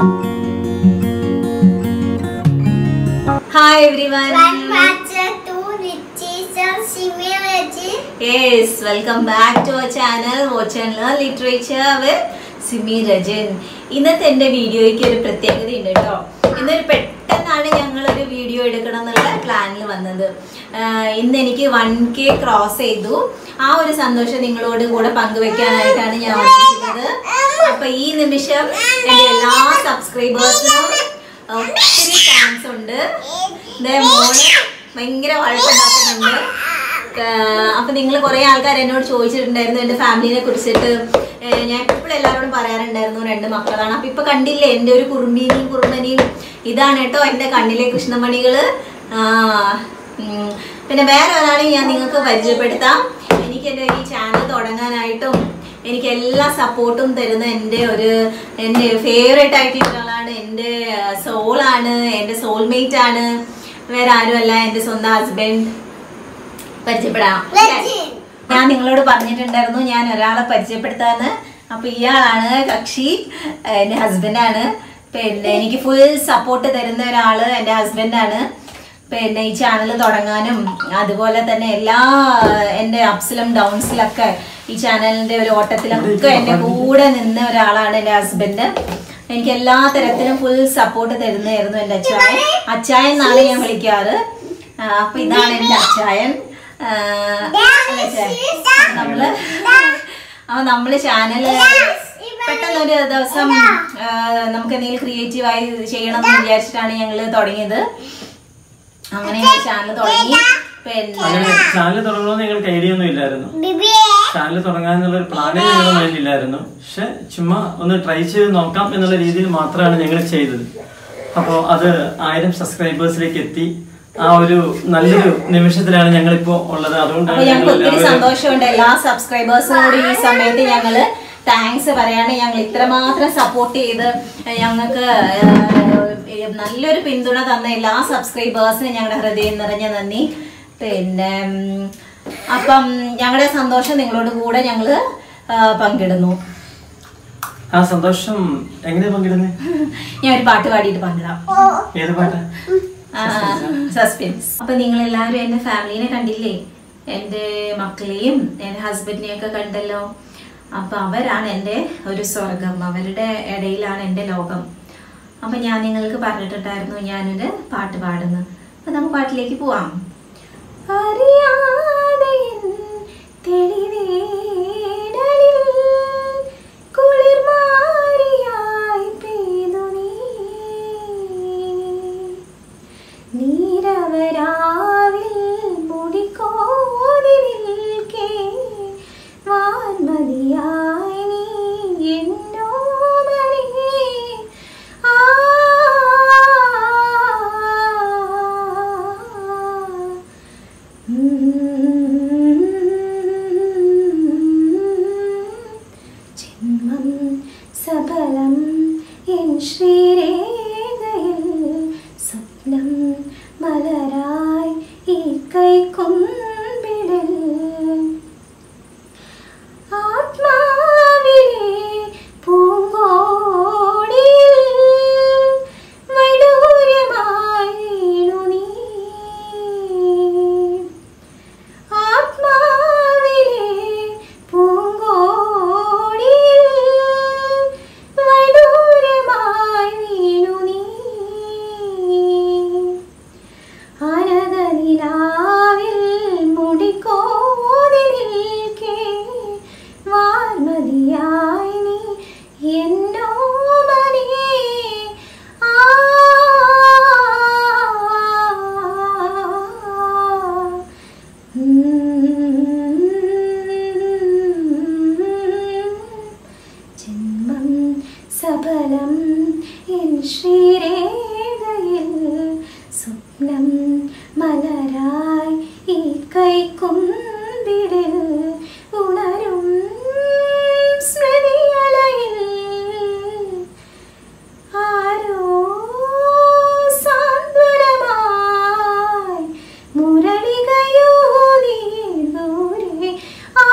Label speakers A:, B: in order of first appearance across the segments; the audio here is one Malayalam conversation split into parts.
A: Hi everyone yes welcome back to our channel watch and learn literature with Simi Rajan ഇന്നത്തെ എൻ്റെ വീഡിയോയ്ക്ക് ഒരു പ്രത്യേകതയുണ്ട് കേട്ടോ ഇന്നൊരു പെട്ടെന്നാണ് ഞങ്ങളൊരു വീഡിയോ എടുക്കണം എന്നുള്ള പ്ലാനിൽ വന്നത് ആഹ് ഇന്ന് എനിക്ക് വൺ കെ ക്രോസ് ചെയ്തു ആ ഒരു സന്തോഷം നിങ്ങളോട് കൂടെ പങ്കുവെക്കാനായിട്ടാണ് ഞാൻ വന്നിരിക്കുന്നത് അപ്പൊ ഈ നിമിഷം എൻ്റെ എല്ലാ സബ്സ്ക്രൈബേഴ്സിനും ഒത്തിരി താങ്ക്സ് ഉണ്ട് ദേ മോള് ഭയങ്കര വഴക്കുണ്ടാക്കുന്നുണ്ട് ആഹ് അപ്പൊ നിങ്ങൾ കുറെ ആൾക്കാർ എന്നോട് ചോദിച്ചിട്ടുണ്ടായിരുന്നു എന്റെ ഫാമിലിനെ കുറിച്ചിട്ട് ഏഹ് ഞാൻ എപ്പോഴും എല്ലാവരോടും പറയാറുണ്ടായിരുന്നു രണ്ട് മക്കളാണ് അപ്പൊ ഇപ്പൊ കണ്ടില്ലേ എന്റെ ഒരു കുറുമ്പീനിയും കുറുമ്പനിയും ഇതാണ് കേട്ടോ എന്റെ കണ്ണിലെ കൃഷ്ണമണികള് ആഹ് ഉം. പിന്നെ വേറെ ഒരാളെ ഞാൻ നിങ്ങൾക്ക് പരിചയപ്പെടുത്താം എനിക്ക് എൻ്റെ ഈ ചാനൽ തുടങ്ങാനായിട്ടും എനിക്ക് എല്ലാ സപ്പോർട്ടും തരുന്ന എൻ്റെ ഒരു എൻ്റെ ഫേവറേറ്റ് ആയിട്ടുള്ള ഒരാളാണ് എൻ്റെ സോളാണ് എൻ്റെ സോൾമേറ്റ് ആണ് വേറെ ആരുമല്ല എൻ്റെ സ്വന്തം ഹസ്ബൻഡ് പരിചയപ്പെടാം ഞാൻ നിങ്ങളോട് പറഞ്ഞിട്ടുണ്ടായിരുന്നു ഞാൻ ഒരാളെ പരിചയപ്പെടുത്താന്ന് അപ്പൊ ഇയാളാണ് കക്ഷി എൻ്റെ ഹസ്ബൻഡാണ് പിന്നെ എനിക്ക് ഫുൾ സപ്പോർട്ട് തരുന്ന ഒരാള് എൻ്റെ ഹസ്ബൻഡാണ് പിന്നെ ഈ ചാനൽ തുടങ്ങാനും അതുപോലെ തന്നെ എല്ലാ എൻ്റെ അപ്സിലും ഡൗൺസിലൊക്കെ ഈ ചാനലിന്റെ ഒരു ഓട്ടത്തിലൊക്കെ എൻ്റെ കൂടെ നിന്ന ഒരാളാണ് എൻ്റെ ഹസ്ബൻഡ് എനിക്ക് എല്ലാ തരത്തിലും ഫുൾ സപ്പോർട്ട് തരുന്നതായിരുന്നു എൻ്റെ അച്ചായൻ അച്ചായൻ എന്നാണ് ഞാൻ വിളിക്കാറ് ആ, അപ്പൊ ഇതാണ് എൻ്റെ അച്ചായൻ ആ, അല്ലേ അച്ചായൻ? നമ്മള് അപ്പൊ നമ്മള് ചാനല് പെട്ടെന്ന് ഒരു ദിവസം ആ, നമുക്ക് എന്തെങ്കിലും ക്രിയേറ്റീവായി ചെയ്യണം എന്ന് വിചാരിച്ചിട്ടാണ് ഞങ്ങള് തുടങ്ങിയത് അങ്ങനെ ചാനൽ തുടങ്ങി പിന്നെ
B: അങ്ങനെ ചാനൽ തുടങ്ങണമെന്ന് ഞങ്ങൾക്ക് ഐഡിയ ഒന്നും ഇല്ലായിരുന്നു ചാനൽ തുടങ്ങാനുള്ള ഒരു പ്ലാനേ ഞങ്ങളുടെ മൈൻഡില്ലായിരുന്നു പക്ഷെ ചുമ്മാ ഒന്ന് ട്രൈ ചെയ്ത് നോക്കാം എന്നുള്ള രീതിയിൽ മാത്രമാണ് ഞങ്ങൾ ചെയ്തത് അപ്പോൾ അത് ആയിരം സബ്സ്ക്രൈബേഴ്സിലേക്ക് എത്തി ആ ഒരു നല്ലൊരു നിമിഷത്തിലാണ് ഞങ്ങളിപ്പോ ഉള്ളത്
A: അപ്പൊ
B: അതുകൊണ്ടാണ്
A: ഞങ്ങൾക്ക്
B: ഞങ്ങൾ
A: ഒത്തിരി
B: എല്ലാവരും
A: സന്തോഷമുണ്ട് എല്ലാ സബ്സ്ക്രൈബേഴ്സിനോട് ഈ സമയത്ത് ഞങ്ങള് താങ്ക്സ് പറയാണ് ഞങ്ങൾ ഇത്രമാത്രം സപ്പോർട്ട് ചെയ്ത് ഞങ്ങൾക്ക് ഏഹ്, നല്ലൊരു പിന്തുണ തന്ന എല്ലാ സബ്സ്ക്രൈബേഴ്സിനും ഞങ്ങളുടെ ഹൃദയം നിറഞ്ഞ നന്ദി പിന്നെ ഉം, അപ്പം ഞങ്ങളുടെ സന്തോഷം നിങ്ങളോട് കൂടെ ഞങ്ങള് ആ, പങ്കിടുന്നു
B: ആ സന്തോഷം എങ്ങനെ പങ്കിടുന്നത്
A: ഞാൻ ഒരു പാട്ട് പാടിയിട്ട് പങ്കിടാം
B: ഏത് പാട്ടാ
A: സസ്പെൻസ് അപ്പൊ നിങ്ങൾ എല്ലാവരും എന്റെ ഫാമിലിനെ കണ്ടില്ലേ എന്റെ മക്കളെയും എന്റെ ഹസ്ബൻഡിനെയും ഒക്കെ കണ്ടല്ലോ അപ്പൊ അവരാണ് എൻ്റെ ഒരു സ്വർഗം അവരുടെ ഇടയിലാണ് എൻ്റെ ലോകം അപ്പൊ ഞാൻ നിങ്ങൾക്ക് പറഞ്ഞിട്ടുണ്ടായിരുന്നു ഞാനൊരു പാട്ട് പാടുന്നു അപ്പൊ നമുക്ക് പാട്ടിലേക്ക് പോവാം അറിയാതെ എൻ തെളിവേനലിൽ കുളിർമാരിയായി പെയ്തു നീ നീരവരാവിൽ മുടിക്കോതി നിൽക്കേ വാൻമതിയായി നീ എന്നോമലേ ആ ജന്മം സഫലം എൻ ശ്രീരേഖയിൽ സ്വപ്നം മലരായി ഈ കൈക്കൊമ്പിടൽ ആത്മാവിലെ പൂങ്കോടിയിൽ വൈഡൂര്യമായി വീണു നീ ആത്മാവിലെ പൂങ്കോടിയിൽ വൈഡൂര്യമായി വീണു നീ ആനന്ദനിലാവിൽ മുടിക്കോതി നിൽക്കേ വാർമതിയായി നീ എന്നോ മനേ ആ ജന്മം സഫലം എൻ ശ്രീരേഖയിൽ സ്വപ്നം മലരായി ഈ കൈക്കുമ്പിടിൽ ഉണരും സ്മൃതിയലയിൽ ആരോ സാന്ത്വനമായി മുരളികയൂതി ദൂരെ ആ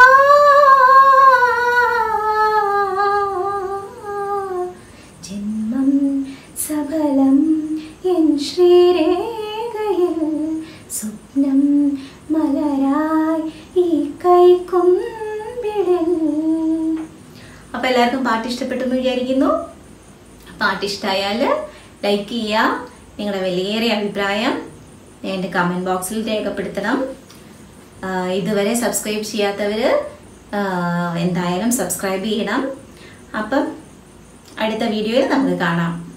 A: ജന്മം സബലം എൻ ശ്രീരേഖയിൽ സ്വപ്നം മലരായി ഈ കൈക്കുമ്പിളിൽ അപ്പൊ എല്ലാവർക്കും പാട്ട് ഇഷ്ടപ്പെട്ടെന്ന് വിചാരിക്കുന്നു പാട്ട് ഇഷ്ടമായാൽ ലൈക്ക് ചെയ്യുക നിങ്ങളുടെ വിലയേറിയ അഭിപ്രായം എൻ്റെ കമൻറ്റ് ബോക്സിൽ രേഖപ്പെടുത്തണം ആ, ഇതുവരെ സബ്സ്ക്രൈബ് ചെയ്യാത്തവർ എന്തായാലും സബ്സ്ക്രൈബ് ചെയ്യണം അപ്പം അടുത്ത വീഡിയോയിൽ നമുക്ക് കാണാം